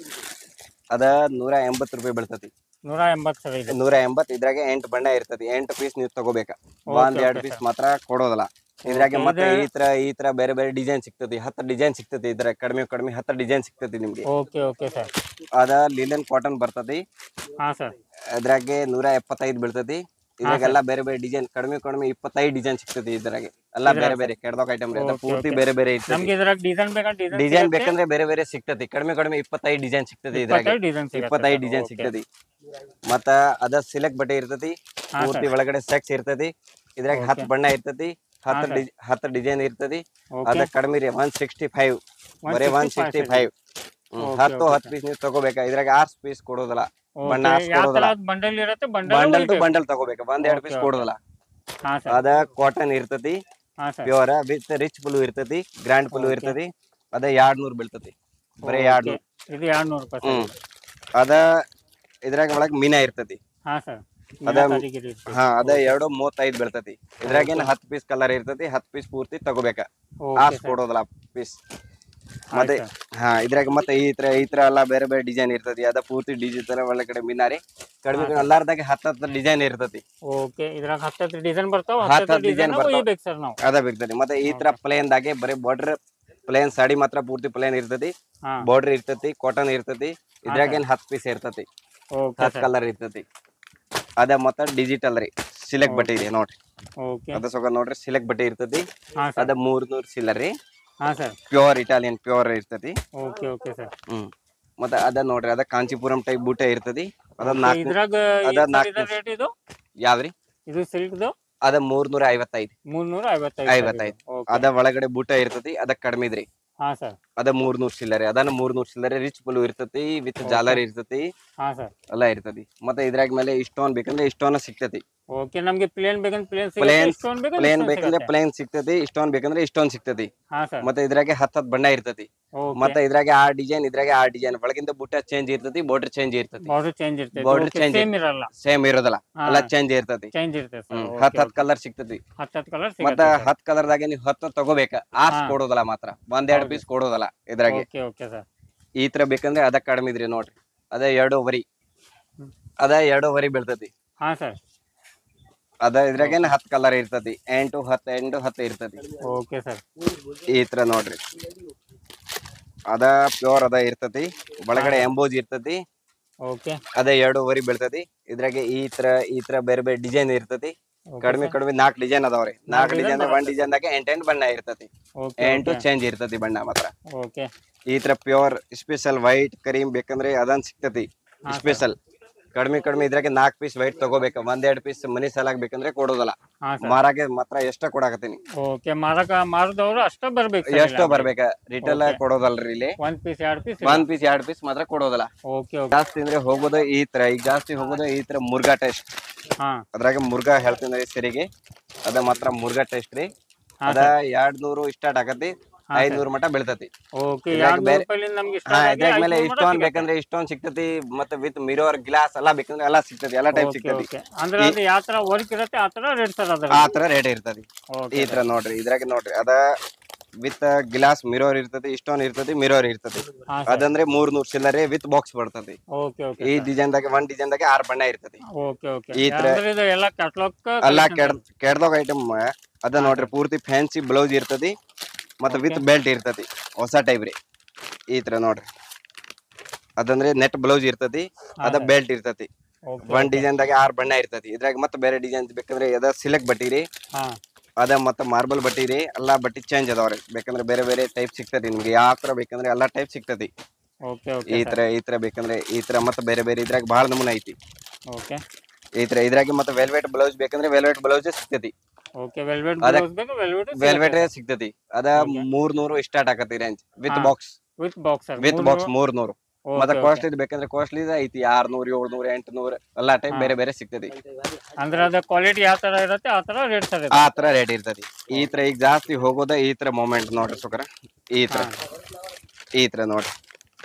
ಅದ ನೂರ ಎಂಬತ್ ರೂಪಾಯಿ ಬೀಳ್ತತಿ ನೂರ ಎಂಬತ್ತು ಸರ್ ಇದೆ ನೂರ ಎಂಬತ್ ಇದ್ರಾಗೆ ಎಂಟ್ ಬಣ್ಣ ಇರ್ತತಿ ಎಂಟ್ ಪೀಸ್ ನೀವು ತಗೋಬೇಕ Okay, ಒಂದ್ ಎರಡ್ okay, ಪೀಸ್ sir. ಮಾತ್ರ ಕೊಡೋದಿಲ್ಲ ಇದ್ರಾಗೆ Okay, ಮತ್ತೆ ಇದು- ಈ ತರ ಈ ತರ ಬೇರೆ ಬೇರೆ ಡಿಸೈನ್ ಸಿಗ್ತತಿ ಹತ್ತು ಡಿಸೈನ್ ಸಿಗ್ತತಿ ಇದ್ರ ಕಡಿಮೆ ಕಡಿಮೆ ಹತ್ತು ಡಿಸೈನ್ ಸಿಗ್ತತಿ ನಿಮ್ಗೆ ಓಕೆ ಓಕೆ ಸರ್ ಅದ ಲಿಲನ್ ಕಾಟನ್ ಬರ್ತತಿ ಹಾ ಸರ್ ಅದ್ರಾಗೆ ನೂರ ಎಪ್ಪತ್ತೈದು ಬೀಳ್ತತಿ ಇದ್ರಾಗೆಲ್ಲ ಬೇರೆ ಬೇರೆ ಡಿಸೈನ್ ಕಡಿಮೆ ಕಡಿಮೆ ಇಪ್ಪತ್ತೈದು ಡಿಸೈನ್ ಸಿಗ್ತತಿ ಇದ್ರಾಗೆ ಎಲ್ಲ ಇದ್ರಾಗ ಬೇರೆ ಬೇರೆ ಕೆಡ್ದೋಕ್ ಐಟಮ್ Okay, ಪೂರ್ತಿ okay. ಬೇರೆ ಬೇರೆ ಇರ್ತತಿ ನಮ್ಗೆ ಇದ್ರಾಗ ಡಿಸೈನ್ ಬೇಕಾ ಡಿಸೈನ್ ಡಿಸೈನ್ ಬೇಕಂದ್ರೆ ಬೇರೆ ಬೇರೆ ಸಿಗ್ತತಿ ಕಡಿಮೆ ಕಡಿಮೆ ಇಪ್ಪತ್ತೈದು ಡಿಸೈನ್ ಸಿಗ್ತತಿ ಇದ್ರಾಗೆ ಡಿಸೈನ್ ಇಪ್ಪತ್ತೈದು ಡಿಸೈನ್ ಸಿಗ್ತತಿ ಮತ್ತ ಅದ ಸಿಲೆಕ್ಟ್ ಬಟ್ಟೆ ಇರ್ತತಿ ಹಾ, ಪೂರ್ತಿ sir. ಒಳಗಡೆ ಸೆಕ್ಸ್ ಇರ್ತತಿ ಇದ್ರಾಗ Okay. ಹತ್ತು ಬಣ್ಣ ಇರ್ತತಿ ಹತ್ತು sir. ಡಿ- ಹತ್ತು ಡಿಸೈನ್ ಇರ್ತತಿ ಓಕೆ ಅದ ಕಡಿಮೆ ರೀ ಒನ್ ಸಿಕ್ಸ್ಟಿ ಫೈವ್ ಬರೀ ಒನ್ ಸಿಕ್ಸ್ಟಿ ಫೈವ್ Okay, ಹತ್ತು okay, ಹತ್ತು ಪೀಸ್ ನೀವು ತಗೋಬೇಕಾ ಇದ್ರಾಗ ಆರ್ ಪೀಸ್ ಕೊಡೋದಿಲ್ಲ ಬಣ್ಣ ಯಾವ ಹಾಕ್ಸ್ಕೊಡೋದಲ್ಲ. ತರ ಬಂಡಲ್ ಇರುತ್ತೆ ಬಂಡಲ್ ಬಂಡಲ್ ಟು ಬಂಡಲ್ ತಗೋಬೇಕು ಒಂದ್ ಎರಡ್ Okay, ಪೀಸ್ okay. ಕೊಡೋದಿಲ್ಲ ಹಾ ಸರ್ ಅದ ಕಾಟನ್ ಇರ್ತತಿ ಹಾ ಸರ್ ಪ್ಯೂರ್ ವಿತ್ ರಿಚ್ ಪುಲು ಇರ್ತತಿ ಗ್ರ್ಯಾಂಡ್ ಪುಲು Okay. ಇರ್ತತಿ ಅದ ಎರಡ್ ನೂರ್ ಬೀಳ್ತತಿ ಬರೀ ಎರಡ್ ನೂರ್ ಇದು ಎರಡು ನೂರು ರೂಪಾಯಿ ಹ್ಮ್ ಸರ್ ಅದ ಇದ್ರಾಗ ಒಳಗ್ ಮೀನಾ ಇರ್ತತಿ ಹಾ ಸರ್ ಅದ- ಕಾರಿಗಿರಿ ಇರುತ್ತೆ. ಹಾ ಅದ ಎರಡು ಮೂವತ್ತೈದು ಬೀಳ್ತತಿ ಇದ್ರಾಗೇನ್ ಹತ್ತು ಪೀಸ್ ಕಲರ್ ಇರ್ತತಿ ಹತ್ತು ಪೀಸ್ ಪೂರ್ತಿ ತಗೋಬೇಕ Okay, ಆಸ್ sir. ಕೊಡೋದಿಲ್ಲ ಪೀಸ್ ಮತ್ತೆ ಆಯ್ತು ಹಾ ಇದ್ರಾಗ ಮತ್ತೆ ಈ ತರ ಈ ತರ ಎಲ್ಲ ಬೇರೆ ಬೇರೆ ಡಿಸೈನ್ ಇರ್ತತಿ ಅದ ಪೂರ್ತಿ ಡಿಜಿಟಲ್ ಒಳಗಡೆ ಮಿನಾರಿ ಕಡಿಮೆ ಹಾ, ಎಲ್ಲಾರ್ದಾಗ ಹತ್ತತ್ತು ಡಿಸೈನ್ ಇರ್ತತಿ ಓಕೆ ಇದ್ರಾಗ ಹತ್ತತ್ತು ಡಿಸೈನ್ ಬರ್ತಾವ ಹತ್ತು ಹತ್ತತ್ತು design ಡಿಸೈನ್ ಬರ್ತಾವ. ಒಯ್ಬೇಕು ಸರ್ ನಾವು ಅದ ಬೇಕ್ತತಿ ಮತ್ತೆ ಈ ತರ ಪ್ಲೇನ್ ದಾಗೆ ಬರೀ ಬಾರ್ಡರ್ ಪ್ಲೇನ್ ಸಾಡಿ ಮಾತ್ರ ಪೂರ್ತಿ ಪ್ಲೇನ್ ಇರ್ತತಿ ಹಾ ಬಾರ್ಡರ್ ಇರ್ತತಿ ಕಾಟನ್ ಇರ್ತತಿ ಇದ್ರಾಗೇನ್ ಹತ್ತು ಪೀಸ್ ಇರ್ತತಿ ಓಕೆ ಹತ್ತು ಸರ್ ಕಲರ್ ಇರ್ತತಿ ಅದ ಮತ್ತ ಡಿಜಿಟಲ್ ರೀ ಸಿಲೆಕ್ಟ್ ಬಟ್ಟೆ ಇದೆ ನೋಡ್ರಿ ಓಕೆ ಅದ ಸೊಗ ನೋಡ್ರಿ ಸಿಲೆಕ್ಟ್ ಬಟ್ಟೆ ಇರ್ತತಿ ಹಾ ಸರ್ ಅದ ಮೂರ್ ನೂರ್ ಸಿಲ್ಲರ್ ರೀ ಹಾ ಸರ್ ಪ್ಯೂರ್ ಇಟಾಲಿಯನ್ ಪ್ಯೂರ್ ಇರ್ತತಿ ಓಕೆ ಓಕೆ ಸರ್ ಹ್ಮ್ ಮತ್ತೆ ಅದ ನೋಡ್ರಿ ಅದ ಕಾಂಚೀಪುರಂ ಟೈಪ್ ಬೂಟೆ ಇರ್ತತಿ ಅದ ನಾಲ್ಕು ಇದ್ರಾಗ ಅದ ನಾಲ್ಕು ರೇಟ್ ಇದು ಯಾವ್ದ್ರಿ ಇದು ಸಿಲ್ಕ್ದು ಅದ ಮೂರ್ ನೂರ ಐವತ್ತೈದು ಮುನ್ನೂರ ಐವತ್ತೈದು ಐವತ್ತೈದು. ಓಕೆ ಅದ ಒಳಗಡೆ ಬೂಟ ಇರ್ತತಿ ಅದ ಕಡಿಮೆ ಇದ್ರಿ ಹಾ ಸರ್ ಅದ ಮೂರ್ ನೂರ್ ಸಿಲ್ಲರಿ ಅದನ್ನ ಮೂರ್ ನೂರ್ ಸಿಲ್ಲರಿ ರಿಚ್ ಪುಲು ಇರ್ತತಿ ವಿತ್ ಜಾಲರ್ ಇರ್ತತಿ ಹಾ ಸರ್ ಎಲ್ಲ ಇರ್ತತಿ ಮತ್ತೆ ಇದ್ರಾಗ ಮೇಲೆ ಇಷ್ಟೊಂದ್ ಬೇಕಂದ್ರೆ ಇಷ್ಟೊಂದ್ ಸಿಗ್ತತಿ ಓಕೆ ನಮ್ಗೆ ಪ್ಲೇನ್ ಬೇಕಂದ್ರೆ ಪ್ಲೇನ್ Plain- ಸಿಗುತ್ತೆ ಇಷ್ಟೊಂದು ಬೇಕಂದ್ರೆ ಪ್ಲೇನ್ ಇಷ್ಟೊಂದು ಬೇಕಂದ್ರೆ ಸಿಗುತ್ತೆ. ಪ್ಲೇನ್ ಸಿಗ್ತತಿ ಇಷ್ಟೊಂದ್ ಬೇಕಂದ್ರೆ ಇಷ್ಟೊಂದ್ ಸಿಗ್ತತಿ ಹಾ ಸರ್ ಮತ್ತೆ ಇದ್ರಾಗೆ ಹತ್ ಹತ್ ಬಣ್ಣ ಇರ್ತತಿ ಓಕೆ ಮತ್ತೆ ಇದ್ರಾಗೆ ಆ ಡಿಸೈನ್ ಇದ್ರಾಗೆ ಆ ಡಿಸೈನ್ ಒಳಗಿಂದ ಬುಟ್ಟ ಚೇಂಜ್ ಇರ್ತತಿ ಬಾರ್ಡರ್ ಚೇಂಜ್ ಇರ್ತತಿ ಬಾರ್ಡರ್ ಚೇಂಜ್ ಇರ್ತದೆ Border change ಸೇಮ್ ಇರಲ್ಲ ಸೇಮ್ ಇರೋದಿಲ್ಲ ಹಾ. ಎಲ್ಲ ಚೇಂಜ್ ಇರ್ತತಿ ಚೇಂಜ್ ಇರ್ತದೆ ಹ್ಮ್ ಸರ್ ಹತ್ ಹತ್ ಕಲರ್ ಸಿಗ್ತತಿ ಹತ್ತು ಹತ್ತು ಕಲರ್ ಮತ್ತ ಸಿಗುತ್ತೆ ಹತ್ ಕಲರ್ ದಾಗೆ ನೀವು ಹತ್ತು ತಗೋಬೇಕ ಆರ್ಸ್ ಹಾ. ಕೊಡೋದಲ್ಲ ಮಾತ್ರ ಒಂದ್ ಎರಡ್ ಹೌದು. ಪೀಸ್ ಕೊಡೋದಲ್ಲ ಇದ್ರಾಗೆ ಓಕೆ ಓಕೆ ಸರ್ ಈ ತರ ಬೇಕಂದ್ರೆ ಅದ ಕಡಿಮೆ ಇದ್ರಿ ನೋಡ್ರಿ ಅದ ಎರಡೂವರಿ ಹ್ಮ್. ಅದ ಎರಡೂವರಿ ಬೀಳ್ತತಿ ಹಾ ಸರ್ ಅದ ಇದ್ರಾಗೇನ್ ಹತ್ ಕಲರ್ ಇರ್ತತಿ ಎಂಟು ಹತ್ತು ಎಂಟು ಹತ್ತು ಇರ್ತತಿ ಓಕೆ ಸರ್ ಈ ತರ ನೋಡ್ರಿ ಅದ ಪ್ಯೂರ್ ಅದ ಇರ್ತತಿ ಒಳಗಡೆ ಎಂಬೋಜ್ ಇರ್ತತಿ ಓಕೆ ಅದ ಎರಡೂವರಿ ಬೀಳ್ತತಿ ಇದ್ರಾಗೆ ಈ ತರ ಈ ತರ ಬೇರೆ ಬೇರೆ ಡಿಸೈನ್ ಇರ್ತತಿ ಕಡಿಮೆ ಕಡಿಮೆ ನಾಲ್ಕು ಡಿಸೈನ್ ಅದಾವ್ರಿ ನಾಲ್ಕು design ಡಿಸೈನ್ ಒಂದ್ ಡಿಸೈನ್ ದಾಗ ಎಂಟ್ ಎಂಟ್ ಬಣ್ಣ ಇರ್ತತಿ ಓಕೆ ಎಂಟು ಚೇಂಜ್ ಇರ್ತತಿ ಬಣ್ಣ ಮಾತ್ರ ಓಕೆ ಈ ತರ ಪ್ಯೂರ್ ಸ್ಪೆಷಲ್ ವೈಟ್ ಕರೀಮ್ ಬೇಕಂದ್ರೆ ಅದನ್ ಸಿಗ್ತತಿ ಹಾ, sir. ಸ್ಪೆಷಲ್ ಕಡಿಮೆ ಕಡಿಮೆ ಇದ್ರಾಗೆ ನಾಲ್ಕು ಪೀಸ್ ವೈಟ್ ತಗೋಬೇಕು ಒಂದೆರಡು ಪೀಸ್ ಮನಿ ಸಲಾಗ್ ಬೇಕಂದ್ರೆ ಕೊಡೋದಲ್ಲ ಹಾ ಸರ್ ಮಾರಾಗೆ ಮಾತ್ರ ಎಷ್ಟ ಕೊಡಾಕತ್ತೀನಿ ಓಕೆ ಮಾರಕ ಮಾರದವರು ಅಷ್ಟ ಬರ್ಬೇಕು ಎಷ್ಟೋ ಬರ್ಬೇಕ ರಿಟೇಲ್ Okay. ಕೊಡೋದಲ್ರಿ ಇಲ್ಲಿ ಒಂದ್ ಪೀಸ್ ಎರಡ್ ಪೀಸ್ ಒಂದ್ ಪೀಸ್ ಎರಡ್ ಪೀಸ್ ಮಾತ್ರ ಕೊಡೋದಲ್ಲ ಓಕೆ ಓಕೆ ಜಾಸ್ತಿ ಅಂದ್ರೆ ಹೋಗೋದು ಈ ತರ ಈಗ ಜಾಸ್ತಿ ಹೋಗೋದು ಈ ತರ ಮುರ್ಗಾ ಟೇಸ್ಟ್ ಹಾ ಅದ್ರಾಗ ಮುರ್ಗಾ ಹೇಳ್ತೀನಿ ರೀ ಸರಿಗೆ ಅದ ಮಾತ್ರ ಮುರ್ಗಾ ಟೇಸ್ಟ್ ರೀ ಹಾ ಅದ ಎರಡ್ ನೂರು ಸ್ಟಾರ್ಟ್ ಆಗತಿ ಹಾ, ಐದ್ ನೂರು ಮಟ ಬೀಳ್ತತಿ ಓಕೆ ಇದ್ರಾಗ ಎರಡ್ ಬೇರೆ- ರೂಪಾಯಿಲಿಂದ ನಮ್ಗೆ ಹಾ ಇದ್ರಾಗ ಮೇಲೆ ಇಷ್ಟೊಂದ್ ಬೇಕಂದ್ರೆ ಇಷ್ಟೊಂದ್ ಸಿಗ್ತತಿ ಮತ್ತೆ ವಿತ್ ಮಿರೋರ್ ಗ್ಲಾಸ್ ಎಲ್ಲಾ ಬೇಕಂದ್ರೆ ಎಲ್ಲಾ ಸಿಗ್ತತಿ ಎಲ್ಲಾ ಟೈಪ್ ಸಿಗ್ತತಿ ಓಕೆ ಅಂದ್ರೆ ಅದು ಯಾವ ತರ ವರ್ಕ್ ಇರುತ್ತೆ ಆ ತರ ರೇಟ್ ಸರ್ ಅದ್ರ ಆ ತರ ರೇಟ್ ಇರ್ತತಿ ಓಕೆ ಈ ತರ ನೋಡ್ರಿ ಇದ್ರಾಗ ನೋಡ್ರಿ ಅದ ವಿತ್ ಗ್ಲಾಸ್ ಮಿರೋರ್ ಇರ್ತತಿ ಇಷ್ಟೊಂದ್ ಇರ್ತತಿ ಮಿರೋರ್ ಇರ್ತತಿ ಹಾ ಅದಂದ್ರೆ ಮೂರ್ ನೂರ್ ಚಿಲ್ಲರೆ ವಿತ್ ಬಾಕ್ಸ್ ಬರ್ತತಿ ಓಕೆ ಓಕೆ ಈ ಡಿಸೈನ್ ದಾಗ ಒಂದ್ ಡಿಸೈನ್ ದಾಗ ಆರ್ ಬಣ್ಣ ಇರ್ತತಿ ಓಕೆ ಓಕೆ ಈ ತರ- ಅಂದ್ರೆ ಇದು ಎಲ್ಲ ಕ್ಯಾಟ್ಲಾಗ್ ಅಲ್ಲ ಕೆಡ್ ಕೆಡ್ದೋಗ ಐಟಮ್ ಅದ ನೋಡ್ರಿ ಪೂರ್ತಿ ಫ್ಯಾನ್ಸಿ ಬ್ಲೌಸ್ ಇರ್ತತಿ ಮತ್ತೆ ವಿತ್ ಬೆಲ್ಟ್ ಇರ್ತತಿ ಹೊಸ ಟೈಪ್ ರೀ ಈ ತರ ನೋಡ್ರಿ ಅದಂದ್ರೆ ನೆಟ್ ಬ್ಲೌಸ್ ಇರ್ತತಿ ಅದ sir. ಬೆಲ್ಟ್ ಇರ್ತತಿ ಓಕೆ ಒಂದ್ ಡಿಸೈನ್ ದಾಗ ಆರ್ ಬಣ್ಣ ಇರ್ತತಿ ಇದ್ರಾಗ ಮತ್ತೆ ಬೇರೆ ಡಿಸೈನ್ ಬೇಕಂದ್ರೆ ಅದ ಸಿಲೆಕ್ಟ್ ಬಟ್ಟಿ ರೀ ಹಾ ಅದ ಮತ್ತೆ ಮಾರ್ಬಲ್ ಬಟ್ಟಿ ರೀ ಎಲ್ಲಾ ಬಟ್ಟಿ ಚೇಂಜ್ ಅದಾವ್ರಿ ಬೇಕಂದ್ರೆ ಬೇರೆ ಬೇರೆ ಟೈಪ್ ಸಿಗ್ತತಿ ನಿಮ್ಗೆ ಯಾವ ತರ ಬೇಕಂದ್ರೆ ಎಲ್ಲಾ ಟೈಪ್ ಸಿಗ್ತತಿ ಓಕೆ ಈ ಓಕೆ ತರ ಈ ತರ ಬೇಕಂದ್ರೆ ಈ ತರ ಮತ್ತೆ ಬೇರೆ ಬೇರೆ ಇದ್ರಾಗ ಬಹಳ ನಮೂನೆ ಐತಿ ಓಕೆ ಈ ತರ ಇದ್ರಾಗ ಮತ್ತೆ ವೆಲ್ವೆಟ್ ಬ್ಲೌಸ್ ಬೇಕಂದ್ರೆ ವೆಲ್ವೆಟ್ ಬ್ಲೌಸ್ ಸಿಗ್ತತಿ ಓಕೆ ವೆಲ್ವೆಟ್ ಅದ- ಬ್ಲೌಸ್ ಬೇಕು ವೆಲ್ವೆಟ್ ವೆಲ್ವೆಟ್ ಸಿಗ್ತತಿ ಅದ Okay. ಮೂರ್ ನೂರು ಸ್ಟಾರ್ಟ್ ಆಗತಿ ರೇಂಜ್ ವಿತ್ ಹಾ. Box with box with box ಮೂರ್ ನೂರು ಮತ್ತೆ ಕಾಸ್ಟ್ಲಿ ಬೇಕಂದ್ರೆ ಕಾಸ್ಟ್ಲಿ ಐತಿ ಆರ್ನೂರ್ ಏಳ್ನೂರ್ ಎಂಟ್ನೂರ್ ಎಲ್ಲಾ ಟೈಪ್ ಹಾ. ಬೇರೆ ಬೇರೆ ಸಿಗ್ತತಿ ಅಂದ್ರೆ ಅದ ಕ್ವಾಲಿಟಿ ಯಾವ ತರ ಇರುತ್ತೆ ಆ ತರ ರೇಟ್ ಸರ್ ಆ ತರ ರೇಟ್ ಇರ್ತತಿ ಈ ತರ ಈಗ ಜಾಸ್ತಿ ಹೋಗೋದ ಈ ತರ ಮೂಮೆಂಟ್ ನೋಡ್ರಿ ಸುಕರ ಈ ತರ ಈ ತರ ನೋಡ್ರಿ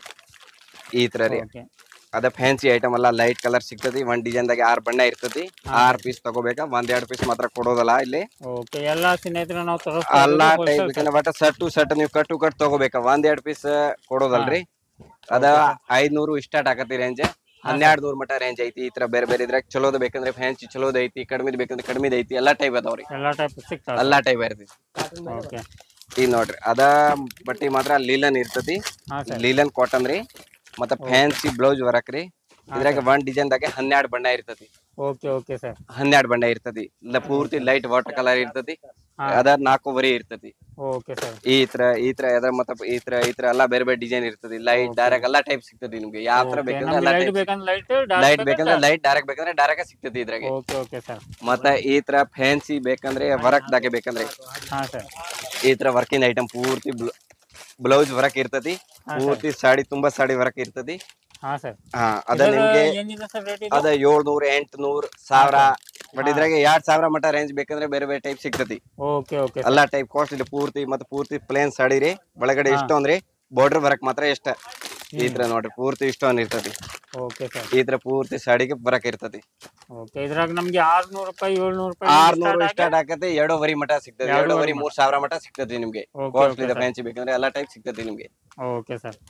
ಈ ತರ ರೀ ಓಕೆ ಅದ ಫ್ಯಾನ್ಸಿ ಐಟಮ್ ಅಲ್ಲ ಲೈಟ್ ಕಲರ್ ಸಿಗ್ತತಿ ಒಂದ್ ಡಿಸೈನ್ ದಾಗ ಆರ್ ಬಣ್ಣ ಇರ್ತತಿ ಹಾ. ಆರ್ ಪೀಸ್ ತಗೋಬೇಕಾ ಒಂದ್ ಎರಡ್ ಪೀಸ್ ಮಾತ್ರ ಕೊಡೋದಲ್ಲ ಇಲ್ಲಿ ಓಕೆ ಎಲ್ಲಾ ಸ್ನೇಹಿತರೆ ನಾವು ಎಲ್ಲಾ ಟೈಪ್ ತರಿಸ್ತಾ ಬೇಕಂದ್ರೆ ಬಟ್ ಸಟ್ ಟು ಸಟ್ ನೀವು ಕಟ್ ಟು ಕಟ್ ತಗೋಬೇಕಾ ಒಂದ್ ಎರಡ್ ಪೀಸ್ ಕೊಡೋದಲ್ರಿ ಅದ ಐದ್ನೂರು ಸ್ಟಾರ್ಟ್ ಆಗತಿ ರೇಂಜ್ ಹನ್ನೆರಡ್ ನೂರ್ ಮಟ ರೇಂಜ್ ಐತಿ ಈ ತರ ಬೇರೆ ಬೇರೆ ಇದ್ರಾಗ ಚಲೋದ ಬೇಕಂದ್ರೆ ಫ್ಯಾನ್ಸಿ ಚಲೋದ ಐತಿ ಕಡಿಮೆ ಬೇಕಂದ್ರೆ ಕಡಿಮೆ ಐತಿ ಎಲ್ಲಾ ಟೈಪ್ ಅದಾವ್ರಿ ಎಲ್ಲಾ ಟೈಪ್ ಸಿಗ್ತಾವ ಎಲ್ಲಾ ಟೈಪ್ ಇರ್ತೈತಿ ಓಕೆ ಈಗ ನೋಡ್ರಿ ಅದ ಬಟ್ಟಿ ಮಾತ್ರ ಲೀಲನ್ ಇರ್ತತಿ ಹಾ ಸರ್ ಲೀಲನ್ ಕಾಟನ್ ರೀ ಮತ್ತ ಫ್ಯಾನ್ಸಿ ಬ್ಲೌಸ್ ವರ್ಕ್ ರೀ ಇದ್ರಾಗ ಒಂದ್ ಡಿಸೈನ್ ದಾಗ ಹನ್ನೆರಡ್ ಬಣ್ಣ ಇರ್ತತಿ ಓಕೆ ಓಕೆ ಸರ್ ಹನ್ನೆರಡ್ ಬಣ್ಣ ಇರ್ತತಿ ಇಲ್ಲ ಪೂರ್ತಿ ಲೈಟ್ ವಾಟರ್ ಕಲರ್ ಇರ್ತತಿ ಹಾ. ಅದ ನಾಲ್ಕೂವರೆ ಇರ್ತತಿ ಓಕೆ ಸರ್ ಈ ತರ ಈ ತರ ಅದ ಮತ್ತ ಈ ತರ ಈ ತರ ಎಲ್ಲಾ ಬೇರೆ ಬೇರೆ ಡಿಸೈನ್ ಇರ್ತತಿ ಲೈಟ್ ಡೈರೆಕ್ಟ್ ಎಲ್ಲಾ ಟೈಪ್ ಸಿಗ್ತತಿ ನಿಮ್ಗೆ ಯಾವ ತರ ಬೇಕಂದ್ರೆ ಎಲ್ಲಾ ಲೈಟ್ ಟೈಪ್ ಬೇಕಂದ್ರೆ ಲೈಟ್ ಲೈಟ್ ಬೇಕಂದ್ರೆ ಲೈಟ್ ಡೈರೆಕ್ಟ್ ಬೇಕಂದ್ರೆ ಡೈರೆಕ್ಟ್ ಸಿಗ್ತತಿ ಇದ್ರಾಗೆ ಓಕೆ ಓಕೆ ಸರ್ ಮತ್ತ ಈ ತರ ಫ್ಯಾನ್ಸಿ ಬೇಕಂದ್ರೆ ವರ್ಕ್ ದಾಗೆ ಬೇಕಂದ್ರೆ ಹಾ ಸರ್ ಈ ತರ ವರ್ಕಿಂಗ್ ಐಟಮ್ ಪೂರ್ತಿ ಬ್ಲೌಸ್ ವರ್ಕ್ ಇರ್ತತಿ ಹಾ, ಪೂರ್ತಿ ಸಾಡಿ ತುಂಬಾ ಸಾಡಿ ವರ್ಕ್ ಇರ್ತತಿ ಹಾ ಸರ್ ಹಾ ಅದ ನಿಮ್ಗೆ ಏನಿದೆ ಸರ್ ರೇಟ್ ಅದ ಏಳ್ನೂರ್ ಎಂಟ್ನೂರ್ ಸಾವಿರ ಬಟ್ ಇದ್ರಾಗ ಎರಡ್ ಸಾವಿರ ಮಟ ರೇಂಜ್ ಬೇಕಂದ್ರೆ ಬೇರೆ ಬೇರೆ ಟೈಪ್ ಸಿಗ್ತತಿ ಓಕೆ ಓಕೆ ಎಲ್ಲಾ ಟೈಪ್ ಕಾಸ್ಟ್ ಇದೆ ಪೂರ್ತಿ ಮತ್ತೆ ಪೂರ್ತಿ ಪ್ಲೇನ್ ಸಾಡಿ ರೀ ಒಳಗಡೆ ಹಾ. ಇಷ್ಟೊಂದ್ರಿ ಬಾರ್ಡರ್ ವರ್ಕ್ ಮಾತ್ರ ಎಷ್ಟ ಈ ತರ ನೋಡ್ರಿ ಪೂರ್ತಿ ಇಷ್ಟೊಂದ್ ಇರ್ತತಿ ಓಕೆ ಸರ್ ಈ ತರ ಪೂರ್ತಿ ಸಾಡಿಗೆ ಬರಕ್ ಇರ್ತತಿ ಓಕೆ ಇದ್ರಾಗ ನಮ್ಗೆ ಆರ್ನೂರು ರೂಪಾಯಿ ಏಳ್ನೂರು ರೂಪಾಯಿ ಆರ್ನೂರು ಸ್ಟಾರ್ಟ್ ಆಗತ್ತೆ ಎರಡೂವರೆ ಮಟ ಸಿಗ್ತದೆ ಎರಡೂವರೆ ಎರಡೂವರೆ ಮೂರ್ ಸಾವಿರ ಮಟ ಸಿಗ್ತತಿ ನಿಮ್ಗೆ ಓಕೆ ಕಾಸ್ಟ್ಲಿ ಓಕೆ ಫ್ಯಾನ್ಸಿ ಬೇಕಂದ್ರೆ ಎಲ್ಲಾ ಟೈಪ್ ಸಿಗ್ತತಿ ನಿಮ್ಗೆ ಓಕೆ ಸರ್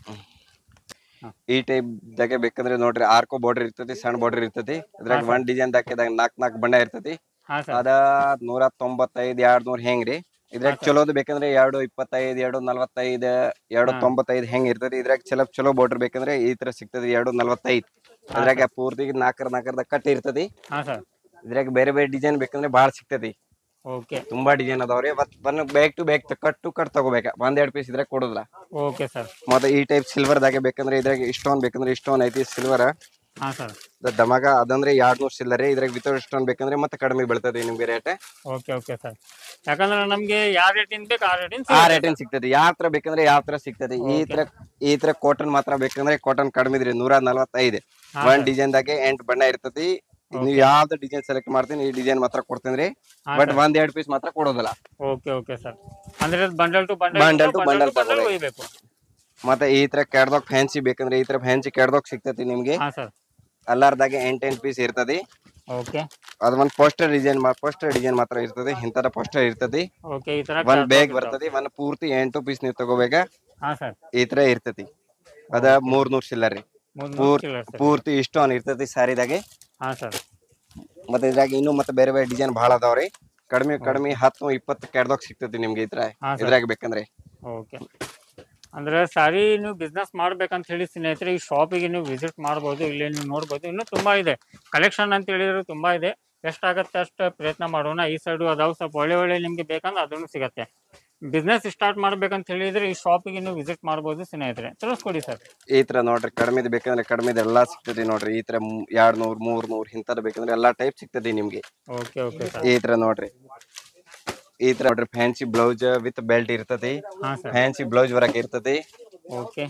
ಈ ಟೈಪ್ ದಾಗೆ ಬೇಕಂದ್ರೆ ನೋಡ್ರಿ ಆರ್ಕೋ ಬಾರ್ಡರ್ ಇರ್ತತಿ ಸಣ್ಣ ಬಾರ್ಡರ್ ಇರ್ತತಿ ಇದ್ರಾಗ ಹಾ, ಒಂದ್ ಡಿಸೈನ್ ದಾಕಿದಾಗ ನಾಕ್ ನಾಕ್ ಬಣ್ಣ ಇರ್ತತಿ ಹಾ ಸರ್ ಅದ ನೂರ ತೊಂಬತ್ತೈದ್ ಎರಡ್ ನೂರ್ ಹೆಂಗ್ರಿ ಇದ್ರಾಗ ಹಾ, sir. ಚಲೋದ್ ಬೇಕಂದ್ರೆ ಎರಡು ಇಪ್ಪತ್ತೈದ್ ಎರಡು ನಲ್ವತ್ತೈದ್ ಎರಡು ಹಾ. ತೊಂಬತ್ತೈದ್ ಹೆಂಗ್ ಇರ್ತತಿ ಇದ್ರಾಗ ಚಲೋ ಚಲೋ ಬಾರ್ಡರ್ ಬೇಕಂದ್ರೆ ಈ ತರ ಸಿಗ್ತದೆ ಎರಡು ನಲ್ವತ್ತೈದ್ ಹಾ, ಅದ್ರಾಗ ಪೂರ್ತಿ ನಾಲ್ಕರ ನಾಲ್ಕರದ ಕಟ್ ಇರ್ತತಿ ಹಾ ಸರ್ ಇದ್ರಾಗ ಬೇರೆ ಬೇರೆ ಡಿಸೈನ್ ಬೇಕಂದ್ರೆ ಬಾಳ ಸಿಗ್ತತಿ ಓಕೆ ತುಂಬಾ ಡಿಸೈನ್ ಅದಾವ್ರಿ ಮತ್ ಬಂದ್ back to back cut to cut ತಗೋಬೇಕ ಒಂದ್ ಎರಡ್ ಪೀಸ್ ಇದ್ರಾಗ ಕೊಡುದಿಲ್ಲ ಓಕೆ ಸರ್ ಮತ್ತೆ ಈ ಟೈಪ್ ಸಿಲ್ವರ್ ದಾಗೆ ಬೇಕಂದ್ರೆ ಇದ್ರಾಗ ಇಷ್ಟೊಂದ್ ಬೇಕಂದ್ರೆ ಇಷ್ಟೊಂದ್ ಐತಿ ಸಿಲ್ವರ್ ಹಾ ಸರ್ ದಮಗ ಅದಂದ್ರೆ ಎರಡ್ ನೂರ್ ಸಿಲ್ಲರಿ ಇದ್ರಾಗ ವಿತೌಟ್ ಇಷ್ಟೊಂದ್ ಬೇಕಂದ್ರೆ ಮತ್ತೆ ಕಡಿಮೆ ಬೀಳ್ತದೆ ನಿಮ್ಗೆ ರೇಟ್ ಓಕೆ ಓಕೆ ಸರ್ ಯಾಕಂದ್ರೆ ನಮ್ಗೆ ಯಾವ ರೇಟಿಂದ ಬೇಕು ಆ ರೇಟಿಂದ ಆ ರೇಟಿನ ಸಿಗ್ತದೆ ಯಾವ ತರ ಬೇಕಂದ್ರೆ ಯಾವ ತರ ಸಿಗ್ತದೆ ಈ Okay. ತರ ಈ ತರ ಕಾಟನ್ ಮಾತ್ರ ಬೇಕಂದ್ರೆ ಕಾಟನ್ ಕಡಿಮೆ ಇದ್ರಿ ನೂರ ನಲ್ವತ್ತೈದು ಹಾ, ಒಂದ್ sir. ಡಿಸೈನ್ ದಾಗೆ ಎಂಟ್ ಬಣ್ಣ ಇರ್ತತಿ ನೀವು Okay. ಯಾವ್ದು ಡಿಸೈನ್ ಸೆಲೆಕ್ಟ್ ಮಾಡ್ತೀನಿ ಈ ಡಿಸೈನ್ ಮಾತ್ರ ಕೊಡ್ತೀನಿ ಹಾ, ಬಟ್ sir. ಒಂದ್ ಎರಡ್ ಪೀಸ್ ಮಾತ್ರ ಕೊಡೋದಿಲ್ಲ ಓಕೆ ಓಕೆ ಸರ್ ಅಂದ್ರೆ bundle to bundle Bundle to bundle ತಗೊಳ್ಳಿ. ಒಯ್ಬೇಕು ಮತ್ತೆ ಈ ತರ ಕ್ಯಾಡ್ದಾಗ ಫ್ಯಾನ್ಸಿ ಬೇಕಂದ್ರೆ ಈ ತರ ಫ್ಯಾನ್ಸಿ ಕ್ಯಾಡ್ದಾಗ ಸಿಗ್ತತಿ ನಿಮ್ಗೆ ಹಾ ಸರ್ ಎಲ್ಲಾರ್ದಾಗೆ ಎಂಟ್ ಎಂಟ್ ಪೀಸ್ ಇರ್ತತಿ ಓಕೆ ಅದ್ ಒಂದ್ ಪೋಸ್ಟರ್ ಡಿಸೈನ್ ಪೋಸ್ಟರ್ ಡಿಸೈನ್ ಮಾತ್ರ ಇರ್ತದೆ ಇಂಥದ ಪೋಸ್ಟರ್ ಇರ್ತತಿ ಓಕೆ ಈ ತರ ಒಂದ್ ಬೇಗ್ ಬರ್ತತಿ ಒಂದ್ ಪೂರ್ತಿ ಎಂಟು ಪೀಸ್ ನೀವು ತಗೋಬೇಕಾ ಹಾ ಸರ್ ಈ ತರ ಇರ್ತತಿ ಅದ ಮೂರ್ ನೂರ್ ಚಿಲ್ಲರಿ ಮೂರ್ ಪೂರ್ ಕಿಲೋ ಸರ್ ಪೂರ್ತಿ ಇಷ್ಟೊಂದ್ ಇರ್ತತಿ ಸಾರಿದಾಗೆ ಹಾ ಸರ್ ಮತ್ತೆ ಇದ್ರಾಗ ಇನ್ನೂ ಮತ್ತೆ ಬೇರೆ ಬೇರೆ ಡಿಸೈನ್ ಬಹಳ ಅದಾವ್ರಿ ಕಡಿಮೆ ಕಡಿಮೆ ಹತ್ತು ಇಪ್ಪತ್ತು ಕೆಡ್ದಾಗ ಸಿಗ್ತತಿ ನಿಮ್ಗೆ ಈ ತರ ಹಾ, sir. ಇದ್ರಾಗ ಬೇಕಂದ್ರೆ ಓಕೆ ಅಂದ್ರೆ ಸಾರಿ ನೀವು ಬಿಸ್ನೆಸ್ ಮಾಡ್ಬೇಕಂತ ಹೇಳಿ ಸ್ನೇಹಿತರೆ ಈ ಶಾಪಿಗೆ ನೀವು ವಿಸಿಟ್ ಮಾಡ್ಬೋದು ಇಲ್ಲಿ ನೀವು ನೋಡ್ಬೋದು ಇನ್ನೂ ತುಂಬಾ ಇದೆ ಕಲೆಕ್ಷನ್ ಅಂತ ಹೇಳಿದ್ರೆ ತುಂಬಾ ಇದೆ ಎಷ್ಟಾಗತ್ತೆ ಅಷ್ಟು ಪ್ರಯತ್ನ ಮಾಡೋಣ ಈ ಸೈಡು ಅದಾವ ಸ್ವಲ್ಪ ಒಳ್ಳೆ ಒಳ್ಳೆ ನಿಮ್ಗೆ ಬೇಕಂದ್ರೆ ಅದನ್ನು ಸಿಗತ್ತೆ ಬಿಸ್ನೆಸ್ ಸ್ಟಾರ್ಟ್ ಮಾಡ್ಬೇಕಂತ ಹೇಳಿದ್ರೆ ಈ ಶಾಪಿಗೆ ನೀವು ವಿಸಿಟ್ ಮಾಡ್ಬೋದು ಸ್ನೇಹಿತರೆ ತಿಳಿಸ್ಕೊಡಿ ಸರ್ ಈ ತರ ನೋಡ್ರಿ ಕಡಿಮೆದ್ ಬೇಕಂದ್ರೆ ಕಡಿಮೆದ್ ಎಲ್ಲಾ ಸಿಗ್ತತಿ ನೋಡ್ರಿ ಈ ತರ ಮೂ- ಎರಡ್ ನೂರ್ ಮೂರ್ ನೂರ್ ಇಂಥದ್ ಬೇಕಂದ್ರೆ ಎಲ್ಲಾ ಟೈಪ್ ಸಿಗ್ತತಿ ನಿಮ್ಗೆ ಓಕೆ ಓಕೆ ಸರ್ ಈ ತರ ನೋಡ್ರಿ ಈ ತರ ನೋಡ್ರಿ ಫ್ಯಾನ್ಸಿ ಬ್ಲೌಸ್ ವಿತ್ ಬೆಲ್ಟ್ ಇರ್ತತಿ ಹಾ ಸರ್ ಫ್ಯಾನ್ಸಿ ಬ್ಲೌಸ್ ಬರಕ್ ಇರ್ತತಿ ಓಕೆ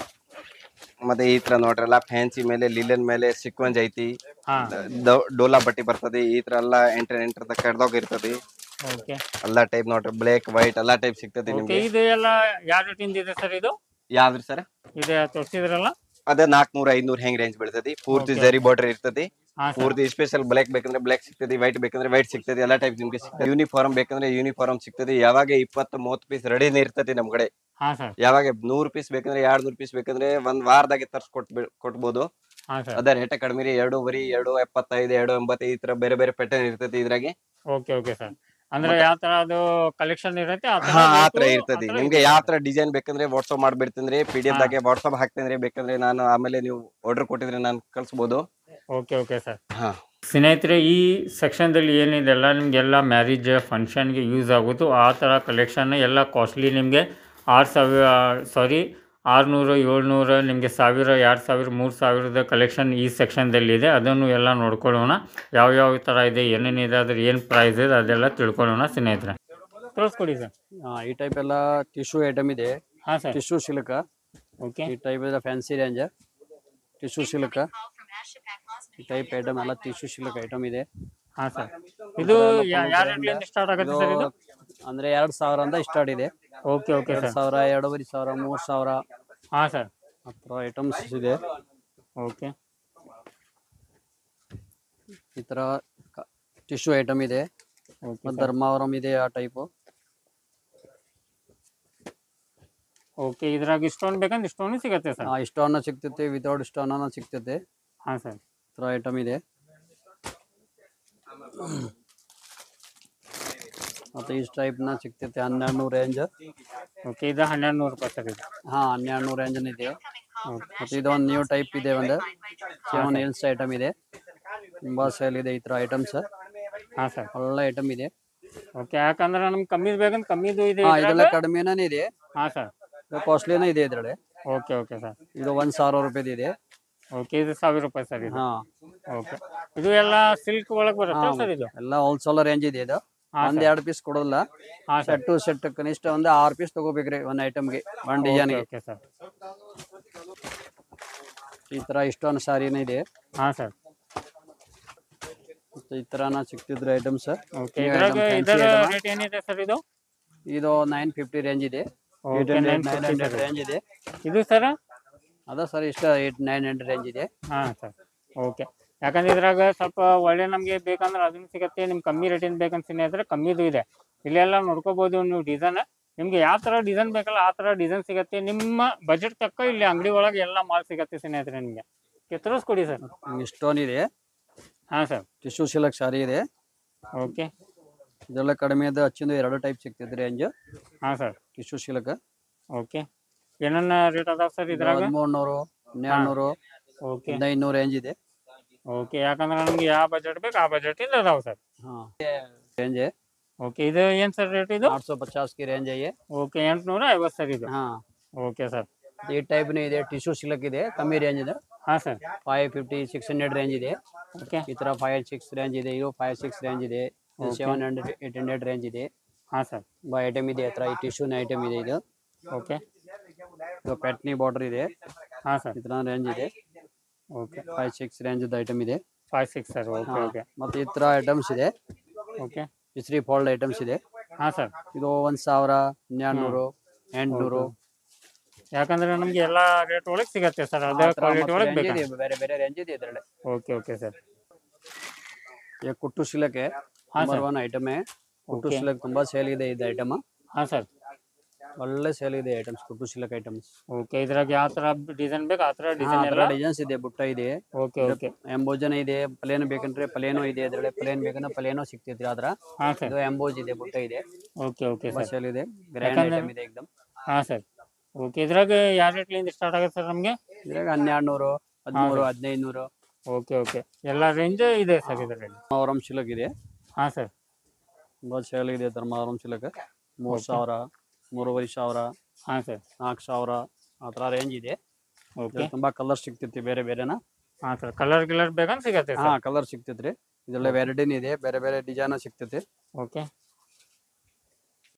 ಮತ್ತೆ ಈ ತರ ನೋಡ್ರಿ ಎಲ್ಲಾ ಫ್ಯಾನ್ಸಿ ಮೇಲೆ ಲಿಲನ್ ಮೇಲೆ ಸಿಕ್ವೆನ್ಸ್ ಐತಿ ಹಾ ದ- ಡೋಲಾ ಬಟ್ಟಿ ಬರ್ತದೆ ಈ ತರ ಎಲ್ಲಾ ಎಂಟರ್ ಎಂಟರ್ ಕಡ್ದಾಗ ಇರ್ತತಿ ಓಕೆ ಎಲ್ಲಾ ಟೈಪ್ ನೋಡ್ರಿ ಬ್ಲಾಕ್ ವೈಟ್ ಎಲ್ಲಾ ಟೈಪ್ ಸಿಗ್ತತಿ ಓಕೆ ನಿಮ್ಗೆ ಇದು ಎಲ್ಲ ಯಾವ ರೇಟಿಂದ ಇದೆ ಸರ್ ಇದು ಯಾವ್ದ್ರಿ ಸರ್ ಇದೆ ತೋರಿಸಿದ್ರಲ್ಲ ಅದ ನಾಲ್ಕನೂರ ಐದ್ನೂರ್ ಹೆಂಗ್ ರೇಂಜ್ ಬೀಳ್ತತಿ ಪೂರ್ತಿ Okay. ಜರಿ ಬಾರ್ಡರ್ ಇರ್ತತಿ ಹಾ ಸರ್ ಪೂರ್ತಿ ಸ್ಪೆಷಲ್ ಬ್ಲಾಕ್ ಬೇಕಂದ್ರೆ ಬ್ಲಾಕ್ ಸಿಗ್ತದೆ ವೈಟ್ ಬೇಕಂದ್ರೆ ವೈಟ್ ಸಿಗ್ತದೆ ಎಲ್ಲಾ ಟೈಪ್ ನಿಮ್ಗೆ ಸಿಗ್ತದೆ ಯೂನಿಫಾರ್ಮ್ ಬೇಕಂದ್ರೆ ಯೂನಿಫಾರ್ಮ್ ಸಿಗ್ತದೆ ಯಾವಾಗ ಇಪ್ಪತ್ತು ಮೂವತ್ತು ಪೀಸ್ ರೆಡಿನೇ ಇರ್ತತಿ ನಮ್ ಕಡೆ ಹಾ ಸರ್ ಯಾವಾಗ ನೂರ್ ಪೀಸ್ ಬೇಕಂದ್ರೆ ಎರಡ್ ನೂರ್ ಪೀಸ್ ಬೇಕಂದ್ರೆ ಒಂದ್ ವಾರದಾಗೆ ತರ್ಸ್ ಕೊಟ್ ಕೊಟ್ಬೋದು ಹಾ ಸರ್ ಅದ ರೇಟ ಕಡಿಮೆ ರೀ ಎರಡು ಬರಿ ಎರಡು ಎಪ್ಪತ್ತೈದು ಎರಡು ಎಂಬತ್ತೈದು ಈ ತರ ಬೇರೆ ಬೇರೆ ಪ್ಯಾಟರ್ನ್ ಇರ್ತತಿ ಇದ್ರಾಗೆ ಓಕೆ ಓಕೆ ಸರ್ ಅಂದ್ರೆ ಯಾವ ತರ ಅದು ಕಲೆಕ್ಷನ್ ಇರುತ್ತೆ ಆ ತರ ಹಾ ಬೇಕು, ಆತರ ಆ ಇರ್ತದೆ ತರ ನಿಮ್ಗೆ ಇದೆ. ಯಾವ ತರ ಡಿಸೈನ್ ಬೇಕಂದ್ರೆ ವಾಟ್ಸ್ಆಪ್ ಮಾಡ್ಬಿಡ್ತೀನಿ ಪಿ ಡಿ ಎಫ್ ಹಾ. ದಾಗೆ ವಾಟ್ಸ್ಆಪ್ ಹಾಕ್ತೀನಿ ಬೇಕಂದ್ರೆ ನಾನು ಆಮೇಲೆ ನೀವು ಆರ್ಡರ್ ಕೊಟ್ಟಿದ್ರೆ ನಾನು ಕಳ್ಸ್ಬೋದು ಓಕೆ ಓಕೆ ಸರ್ ಹಾ ಸ್ನೇಹಿತರೆ ಈ ಸೆಕ್ಷನ್ದಲ್ಲಿ ಏನಿದೆಲ್ಲ ನಿಮಗೆಲ್ಲ ಮ್ಯಾರೇಜ್ ಫಂಕ್ಷನ್ಗೆ ಯೂಸ್ ಆಗೋದು ಆ ಥರ ಕಲೆಕ್ಷನ್ ಎಲ್ಲ ಕಾಸ್ಟ್ಲಿ ನಿಮಗೆ ಆರು ಸಾವಿರ ಸಾರಿ ಆರುನೂರು ಏಳ್ನೂರು ನಿಮಗೆ ಸಾವಿರ ಎರಡು ಸಾವಿರ ಮೂರು ಸಾವಿರದ ಕಲೆಕ್ಷನ್ ಈ ಸೆಕ್ಷನ್ದಲ್ಲಿದೆ ಅದನ್ನು ಎಲ್ಲ ನೋಡ್ಕೊಳ್ಳೋಣ ಯಾವ ಯಾವ ಥರ ಇದೆ ಏನೇನಿದೆ ಅದ್ರ ಏನು ಪ್ರೈಸ್ ಇದೆ ಅದೆಲ್ಲ ತಿಳ್ಕೊಳ್ಳೋಣ ಸ್ನೇಹಿತರೆ ತೋರಿಸ್ಕೊಡಿ ಸರ್ ಈ ಟೈಪ್ ಎಲ್ಲ ಟಿಶ್ಯೂ ಐಟಮ್ ಇದೆ ಹಾಂ ಸರ್ ಟಿಶ್ಯೂ ಸಿಲ್ಕ್ ಓಕೆ ಈ ಟೈಪ್ ಎಲ್ಲ ಫ್ಯಾನ್ಸಿ ರೇಂಜ್ ಟಿಶ್ಯೂ ಸಿಲ್ಕ್ ಈ ಟೈಪ್ ಐಟಮ್ ಎಲ್ಲ ಟಿಶ್ಯೂ ಸಿಲ್ಕ್ ಐಟಮ್ ಇದೆ ಹಾಂ ಸರ್ ಇದು ಯಾವ ರೇಟ್ಲಿಂದ ಸ್ಟಾರ್ಟ್ ಆಗುತ್ತೆ ಇದು ಸರ್ ಇದು ಅಂದ್ರೆ ಎರಡ್ ಸಾವಿರ ಅಂತ ಸ್ಟಾರ್ಟ್ ಇದೆ ಓಕೆ ಓಕೆ ಎರಡ್ ಸರ್ ಸಾವಿರ ಎರಡೂವರೆ ಸಾವಿರ ಮೂರ್ ಸಾವಿರ ಹಾಂ ಸರ್ ಹತ್ರ ಐಟಮ್ಸ್ ಇದೆ ಓಕೆ ಈ ತರ ಟಿಶ್ಯೂ ಐಟಮ್ ಇದೆ ಓಕೆ ಮತ್ತೆ ಧರ್ಮಾವರಂ ಇದೆ ಆ ಟೈಪ್ ಓಕೆ ಇದ್ರಾಗ ಸ್ಟೋನ್ ಬೇಕಂದ್ರೆ ಸ್ಟೋನು ಸಿಗತ್ತೆ ಸರ್ ಸ್ಟೋನ್ ಸಿಗ್ತೈತೆ ವಿತೌಟ್ ಸ್ಟೋನ್ ಸಿಗ್ತೈತೆ ಹಾಂ ಸರ್ ತರ ಐಟಮ್ ಇದೆ ಮತ್ತೆ ಈ ಟೈಪ್ ನ ಸಿಗ್ತೈತೆ ಹನ್ನೆರಡು ನೂರು ರೇಂಜ್ ಓಕೆ ಇದು ಹನ್ನೆರಡು ನೂರು ರೂಪಾಯಿ ಸರ್ ಇದು ಹಾ ಹನ್ನೆರಡು ನೂರು ರೇಂಜ್ ಇದೆ ಮತ್ತೆ ಇದು ಒಂದು ನ್ಯೂ ಟೈಪ್ ಇದೆ ಒಂದು ಸೆವೆನ್ ಹಿಲ್ಸ್ ಐಟಮ್ ಇದೆ ತುಂಬಾ ಸೇಲ್ ಇದೆ ಈ ತರ ಐಟಮ್ಸ್ ಹಾಂ ಸರ್ ಒಳ್ಳೆ ಐಟಮ್ ಇದೆ ಓಕೆ ಯಾಕಂದ್ರೆ ನಮ್ಗೆ ಕಮ್ಮಿದು ಬೇಕಂದ್ರೆ ಕಮ್ಮಿದು ಇದೆ ಹಾ ಇದೆಲ್ಲ ಕಡಿಮೆನೇ ಇದೆ ಹಾಂ ಸರ್ ಕಾಸ್ಟ್ಲಿನೇ ಇದೆ ಇದ್ರಲ್ಲಿ ಓಕೆ ಓಕೆ ಸರ್ ಇದು ಒಂದ್ ಸಾವಿರ ರೂಪಾಯಿದು ಇದೆ ಓಕೆ ಇದು ಸಾವಿರ ರೂಪಾಯಿ ಸರ್ ಇದು ಹಾ ಓಕೆ ಇದು ಎಲ್ಲ ಸಿಲ್ಕ್ ಒಳಗೆ ಬರುತ್ತೆ ಸರ್ ಇದು ಎಲ್ಲ ಹೋಲ್ಸೇಲ್ ರೇಂಜ್ ಇದೆ ಇದು ಹಾಂ ಒಂದ್ ಎರಡು ಪೀಸ್ ಕೊಡೋದಿಲ್ಲ ಹಾಂ ಸರ್ ಸೆಟ್ ಟು ಸೆಟ್ ಕನಿಷ್ಠ ಒಂದು ಆರು ಪೀಸ್ ತಗೋಬೇಕ್ರಿ ಒಂದ್ ಐಟಮ್ಗೆ ಒಂದ್ ಡಿಸೈನ್ಗೆ ಓಕೆ ಸರ್ ಈ ತರ ಇಷ್ಟೊಂದು ಸಾರಿನೇ ಇದೆ ಹಾಂ ಸರ್ ಮತ್ತೆ ಈ ತರನ ಸಿಗ್ತಿದ್ರು ಐಟಮ್ಸ್ ಓಕೆ ಇದ್ರಾಗ ಇದರ ರೇಟ್ ಏನಿದೆ ಸರ್ ಇದು ಇದು ನೈನ್ ಫಿಫ್ಟಿ ರೇಂಜ್ ಇದೆ okay eight hundred nine nine hundred range ಇದೆ ಇದು ಸರ್ ಅದ ಸರ್ ಇಷ್ಟ ಏಟ್ ನೈನ್ ಹಂಡ್ರೆಡ್ ರೇಂಜ್ ಇದೆ ಹಾಂ ಸರ್ ಓಕೆ ಯಾಕಂದ್ರೆ ಇದ್ರಾಗ ಸ್ವಲ್ಪ ಒಳ್ಳೆ ನಮಗೆ ಬೇಕಂದ್ರೆ ಅದನ್ನು ಸಿಗತ್ತೆ ನಿಮ್ಗೆ ಕಮ್ಮಿ ರೇಟಿಂದ ಬೇಕಂತ ಸ್ನೇಹಿತರೆ ಕಮ್ಮಿದು ಇದೆ ಇಲ್ಲೆಲ್ಲ ನೋಡ್ಕೋಬೋದು ನೀವು ಡಿಸೈನ್ ನಿಮ್ಗೆ ಯಾವ ಥರ ಡಿಸೈನ್ ಬೇಕಲ್ಲ ಆ ಥರ ಡಿಸೈನ್ ಸಿಗತ್ತೆ ನಿಮ್ಮ ಬಜೆಟ್ ತಕ್ಕ ಇಲ್ಲಿ ಅಂಗಡಿ ಒಳಗೆ ಎಲ್ಲ ಮಾಲ್ ಸಿಗತ್ತೆ ಸ್ನೇಹಿತರೆ ನಿಮಗೆ ತೋರಿಸ್ಕೊಡಿ ಸರ್ ಸ್ಟೋನ್ ಇದೆ ಹಾಂ ಸರ್ ಟಿಶ್ಯೂ ಸಿಲಕ್ ಸಾರಿ ಇದೆ ಓಕೆ ಇದೆಲ್ಲ ಕಡಿಮೆ ಇದೆ ಹಚ್ಚಿಂದು ಎರಡು ಟೈಪ್ ಸಿಗ್ತೈತೆ ರೇಂಜ್ ಹಾಂ ಸರ್ ಟಿಶ್ಯೂ ಸಿಲಕ್ ಓಕೆ ಏನೇನು ರೇಟ್ ಅದಾವ ಸರ್ ಇದ್ರಾಗ ಹದಿಮೂರು ನೂರು ಹನ್ನೆರಡು ನೂರು ಓಕೆ ಹದಿನೈದು ನೂರು ರೇಂಜ್ ಇದೆ ಓಕೆ ಯಾಕಂದ್ರೆ ನಮ್ಗೆ ಯಾವ ಬಜೆಟ್ ಬೇಕು ಆ ಬಜೆಟ್ ಇಂದ ಅದಾವ ಸರ್ ಹಾ ರೇಂಜ್ है ಓಕೆ ಇದು ಏನು ಸರ್ ರೇಟ್ ಇದು आठ सौ पचास की रेंज है ये ಓಕೆ ಎಂಟುನೂರ ಐವತ್ತು ಸರ್ ಇದು हाँ ಓಕೆ ಸರ್ ಈ ಟೈಪ್ ಇದೆ ಟಿಶ್ಯೂ ಸಿಲಕ್ ಇದೆ ಕಮ್ಮಿ ರೇಂಜ್ ಇದೆ ಹಾಂ sir five fifty six hundred range ಇದೆ ಓಕೆ ಈ ತರ ಫೈವ್ ಸಿಕ್ಸ್ ರೇಂಜ್ ಇದೆ ಇದು ಫೈವ್ ಸಿಕ್ಸ್ ರೇಂಜ್ ಇದೆ Okay. Seven hundred eight hundred range ಇದೆ ಹಾಂ ಸರ್ ತುಂಬಾ ಐಟಮ್ ಇದೆ ಹತ್ರ ಈ ಟಿಶ್ಯೂನ ಐಟಮ್ ಇದೆ ಇದು ಓಕೆ ಇದು ಪೆಟ್ನಿ ಬಾರ್ಡರ್ ಇದೆ ಹಾಂ ಸರ್ ಈ ತರ ರೇಂಜ್ ಇದೆ okay five six range item ಇದೆ ಫೈವ್ ಸಿಕ್ಸ್ ಸರ್ ಓಕೆ ಹಾ. ಓಕೆ ಮತ್ತೆ ಈ ತರ ಐಟಮ್ಸ್ ಇದೆ ಓಕೆ ಇಸ್ರಿ ಫೋಲ್ಡ್ ಐಟಮ್ಸ್ ಇದೆ ಹಾಂ ಸರ್ ಇದು ಒಂದ್ ಸಾವಿರ ಹನ್ನೆರಡು ನೂರು ಎಂಟ್ನೂರು ಯಾಕಂದ್ರೆ ನಮ್ಗೆ ಎಲ್ಲ ರೇಟ್ ಒಳಗೆ ಸಿಗತ್ತೆ ಸರ್ ಅದೇ ಆ ತರ ಕ್ವಾಲಿಟಿ ಮತ್ತೆ ಒಳಗೆ range ಬೇಕಾ ಇದೆ, ಬೇರೆ ಬೇರೆ ರೇಂಜ್ ಇದೆ ಇದರಲ್ಲಿ ಓಕೆ ಓಕೆ ಸರ್ ये कुट्टू सिलक है हाँ नंबर सर। वन ಐಟಮ್ है ಕುಟ್ಟು Okay. ಸಿಲಕ್ ತುಂಬಾ ಸೇಲ್ ಇದೆ ಇದು ಐಟಮ್ ಹಾಂ ಸರ್ ಒಳ್ಳೆ ಸೇಲ್ ಇದೆ ಐಟಮ್ಸ್ ಕುಟ್ಟು ಸಿಲಕ್ ಐಟಮ್ಸ್ ಓಕೆ ಇದ್ರಾಗ ಯಾವ ಥರ ಡಿಸೈನ್ ಬೇಕು ಆ ಥರ ಡಿಸೈನ್ ಎಲ್ಲ ಡಿಸೈನ್ಸ್ ಇದೆ ಬುಟ್ಟ ಇದೆ ಓಕೆ ಓಕೆ ಎಂಬೋಜನ್ ಇದೆ ಪ್ಲೇನ್ ಬೇಕಂದ್ರೆ ಪ್ಲೇನು ಇದೆ ಇದರಲ್ಲಿ ಪ್ಲೇನ್ ಬೇಕಂದ್ರೆ ಪ್ಲೇನು ಸಿಗ್ತೈತ್ರಿ ಆದ್ರ ಹಾಂ ಸರ್ ಇದು ಎಂಬೋಜ್ ಇದೆ ಬುಟ್ಟ ಇದೆ ಓಕೆ ಓಕೆ ತುಂಬಾ ಸರ್ ಸೇಲ್ ಇದೆ ಗ್ರ್ಯಾಂಡ್ ಯಾಕಂದ್ರೆ- ಐಟಮ್ ಇದೆ ಎಕ್ದಮ್ ಹಾಂ ಸರ್ ಓಕೆ ಇದ್ರಾಗ ಯಾವ ರೇಟ್ಲಿಂದ ಸ್ಟಾರ್ಟ್ ಆಗುತ್ತೆ ಸರ್ ನಮಗೆ ಇದ್ರಾಗ ಹನ್ನೆರಡು ನೂರು ಹದಿಮೂರು ಹದಿನೈದು ನೂರು ಓಕೆ ಓಕೆ ಎಲ್ಲ ರೇಂಜ್ ಇದೆ ಸರ್ ಇದರಲ್ಲಿ ಧರ್ಮಾವರಂ ಸಿಲಕ್ ಇದೆ ಹಾಂ ಸರ್ ತುಂಬಾ ಸೇಲ್ ಇದೆ ಧರ್ಮಾವರಂ ಸಿಲಕ್ ಮೂರ್ ಸಾವಿರ ಮೂರುವರೆ ಸಾವಿರ ಹಾಂ ಸರ್ ನಾಲ್ಕು ಸಾವಿರ ಆ ತರ ರೇಂಜ್ ಇದೆ ಓಕೆ ಇದ್ರಲ್ಲಿ ತುಂಬಾ ಕಲರ್ ಸಿಗ್ತೈತಿ ಬೇರೆ ಬೇರೆನ ಹಾಂ ಸರ್ ಕಲರ್ ಗಿಲರ್ ಬೇಕಂತ ಸಿಗತ್ತೆ ಹಾ ಸರ್ ಕಲರ್ ಸಿಗ್ತೈತ್ರಿ ಇದೆಲ್ಲ ವೆರೈಟಿನ ಇದೆ ಬೇರೆ ಬೇರೆ ಡಿಸೈನ್ ಸಿಗ್ತೈತಿ ಓಕೆ